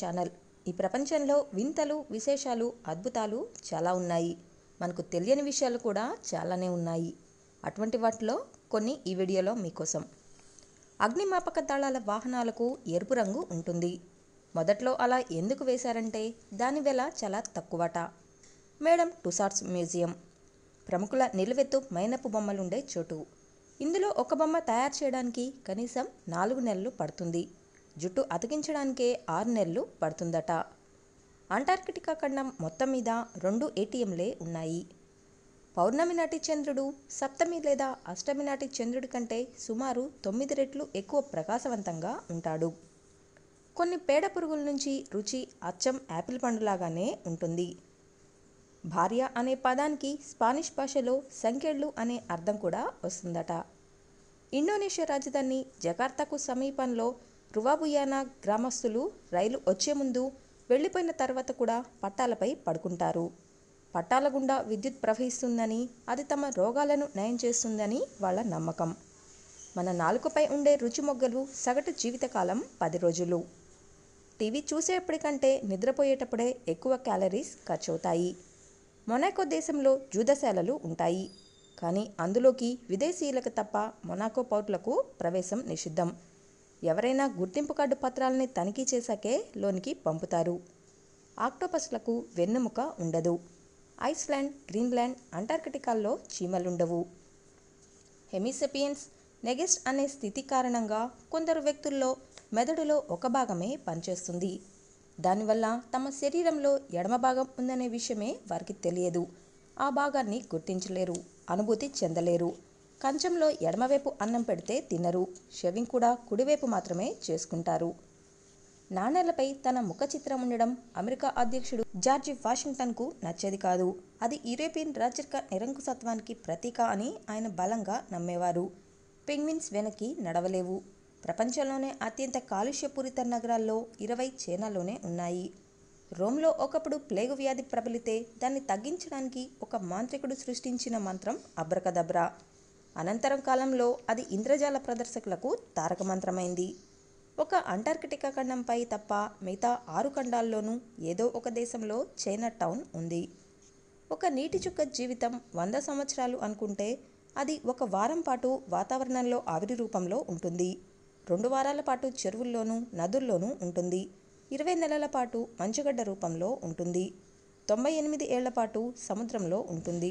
channel ఈ ప్రపంచంలో వింతలు విశేషాలు అద్భుతాలు చాలా ఉన్నాయి మనకు తెలియని విషయాలు కూడా చాలానే ఉన్నాయి అటువంటి వాటిలో కొన్ని ఈ వీడియోలో మీకోసం అగ్నిమాపక దళాల వాహనాలకు ఎరుపు రంగు ఉంటుంది మొదట్లో అలా ఎందుకు వేశారంటే దాని వెల చాలా తక్కువట మేడం టుసార్ట్స్ మ్యూజియం ప్రముఖుల నిలువెత్తు మైనపు బొమ్మలుండే చోటు ఇందులో ఒక బొమ్మ తయారు చేయడానికి కనీసం నాలుగు నెలలు పడుతుంది జుట్టు అతికించడానికే ఆరు నెలలు పడుతుందట అంటార్కిటికా ఖండం మొత్తం మీద రెండు ఏటీఎంలే ఉన్నాయి పౌర్ణమి నాటి చంద్రుడు సప్తమి లేదా అష్టమి నాటి చంద్రుడి కంటే సుమారు తొమ్మిది రెట్లు ఎక్కువ ప్రకాశవంతంగా ఉంటాడు కొన్ని పేడ పురుగుల నుంచి రుచి అచ్చం యాపిల్ పండులాగానే ఉంటుంది భార్య అనే పదానికి స్పానిష్ భాషలో సంఖ్యళ్ళు అనే అర్థం కూడా వస్తుందట ఇండోనేషియా రాజధాని జకార్తాకు సమీపంలో రువాబుయానా గ్రామస్తులు రైలు వచ్చే ముందు వెళ్ళిపోయిన తర్వాత కూడా పట్టాలపై పడుకుంటారు పట్టాల గుండా విద్యుత్ ప్రవహిస్తుందని అది తమ రోగాలను నయం చేస్తుందని వాళ్ళ నమ్మకం మన నాలుకపై ఉండే రుచి మొగ్గలు సగటు జీవితకాలం పది రోజులు టీవీ చూసేప్పటికంటే నిద్రపోయేటప్పుడే ఎక్కువ క్యాలరీస్ ఖర్చవుతాయి మొనాకో దేశంలో జూదశాలలు ఉంటాయి కానీ అందులోకి విదేశీయులకు తప్ప మొనాకో పౌరులకు ప్రవేశం నిషిద్ధం ఎవరైనా గుర్తింపు కార్డు పత్రాలని తనిఖీ చేశాకే లోనికి పంపుతారు ఆక్టోపస్లకు వెన్నెముక ఉండదు ఐస్లాండ్ గ్రీన్లాండ్ అంటార్కిటికాల్లో చీమలుండవు హెమిసెపియన్స్ నెగెస్ట్ అనే స్థితి కారణంగా కొందరు వ్యక్తుల్లో మెదడులో ఒక భాగమే పనిచేస్తుంది దానివల్ల తమ శరీరంలో ఎడమ భాగం ఉందనే విషయమే వారికి తెలియదు ఆ భాగాన్ని గుర్తించలేరు అనుభూతి చెందలేరు కంచంలో ఎడమవైపు అన్నం పెడితే తినరు షెవింగ్ కూడా కుడివైపు మాత్రమే చేసుకుంటారు నాణేలపై తన ముఖ చిత్రం ఉండడం అమెరికా అధ్యక్షుడు జార్జి వాషింగ్టన్కు నచ్చేది కాదు అది యూరోపియన్ రాజరిక నిరంకుశత్వానికి ప్రతీక అని ఆయన బలంగా నమ్మేవారు పెంగ్విన్స్ వెనక్కి నడవలేవు ప్రపంచంలోనే అత్యంత కాలుష్యపూరిత నగరాల్లో ఇరవై చైనాలోనే ఉన్నాయి రోమ్లో ఒకప్పుడు ప్లేగు వ్యాధి ప్రబలితే దాన్ని తగ్గించడానికి ఒక మాంత్రికుడు సృష్టించిన మంత్రం అబ్రకదబ్రా అనంతరం కాలంలో అది ఇంద్రజాల ప్రదర్శకులకు తారక మంత్రమైంది ఒక అంటార్కిటికా ఖండంపై తప్ప మిగతా ఆరు ఖండాల్లోనూ ఏదో ఒక దేశంలో చైనా టౌన్ ఉంది ఒక నీటి చుక్క జీవితం వంద సంవత్సరాలు అనుకుంటే అది ఒక వారం పాటు వాతావరణంలో ఆవిరి రూపంలో ఉంటుంది రెండు వారాల పాటు చెరువుల్లోనూ నదుల్లోనూ ఉంటుంది ఇరవై నెలల పాటు మంచుగడ్డ రూపంలో ఉంటుంది తొంభై ఎనిమిది ఏళ్ల పాటు సముద్రంలో ఉంటుంది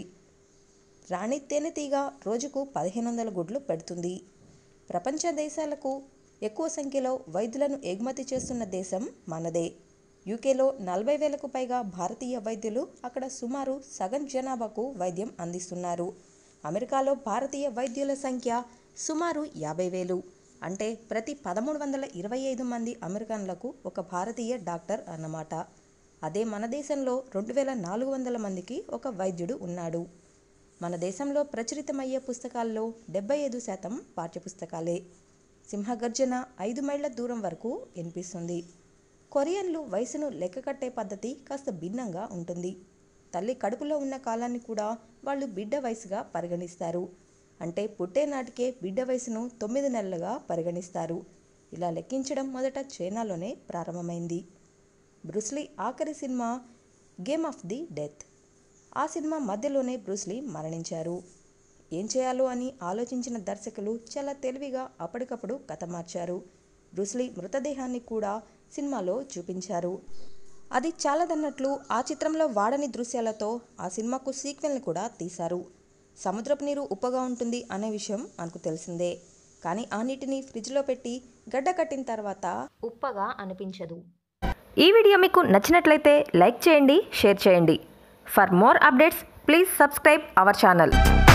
రాణి తేనెటీగ రోజుకు పదిహేను వందల గుడ్లు పెడుతుంది ప్రపంచ దేశాలకు ఎక్కువ సంఖ్యలో వైద్యులను ఎగుమతి చేస్తున్న దేశం మనదే యూకేలో నలభై వేలకు పైగా భారతీయ వైద్యులు అక్కడ సుమారు సగం జనాభాకు వైద్యం అందిస్తున్నారు అమెరికాలో భారతీయ వైద్యుల సంఖ్య సుమారు యాభై వేలు అంటే ప్రతి పదమూడు వందల ఇరవై ఐదు మంది అమెరికన్లకు ఒక భారతీయ డాక్టర్ అన్నమాట అదే మన దేశంలో రెండు వేల నాలుగు వందల మందికి ఒక వైద్యుడు ఉన్నాడు మన దేశంలో ప్రచురితమయ్యే పుస్తకాల్లో డెబ్బై ఐదు శాతం పాఠ్యపుస్తకాలే సింహగర్జన ఐదు మైళ్ళ దూరం వరకు వినిపిస్తుంది కొరియన్లు వయసును లెక్క కట్టే పద్ధతి కాస్త భిన్నంగా ఉంటుంది తల్లి కడుపులో ఉన్న కాలాన్ని కూడా వాళ్ళు బిడ్డ వయసుగా పరిగణిస్తారు అంటే పుట్టే నాటికే బిడ్డ వయసును తొమ్మిది నెలలుగా పరిగణిస్తారు ఇలా లెక్కించడం మొదట చైనాలోనే ప్రారంభమైంది బ్రూస్లీ ఆఖరి సినిమా గేమ్ ఆఫ్ ది డెత్ ఆ సినిమా మధ్యలోనే బ్రూస్లీ మరణించారు ఏం చేయాలో అని ఆలోచించిన దర్శకులు చాలా తెలివిగా అప్పటికప్పుడు కథ మార్చారు బ్రూస్లీ మృతదేహాన్ని కూడా సినిమాలో చూపించారు అది చాలదన్నట్లు ఆ చిత్రంలో వాడని దృశ్యాలతో ఆ సినిమాకు సీక్వెల్ని కూడా తీశారు సముద్రపు నీరు ఉప్పగా ఉంటుంది అనే విషయం మనకు తెలిసిందే కానీ ఆ నీటిని ఫ్రిడ్జ్లో పెట్టి గడ్డ కట్టిన తర్వాత ఉప్పగా అనిపించదు ఈ వీడియో మీకు నచ్చినట్లయితే లైక్ చేయండి షేర్ చేయండి for more updates please subscribe our channel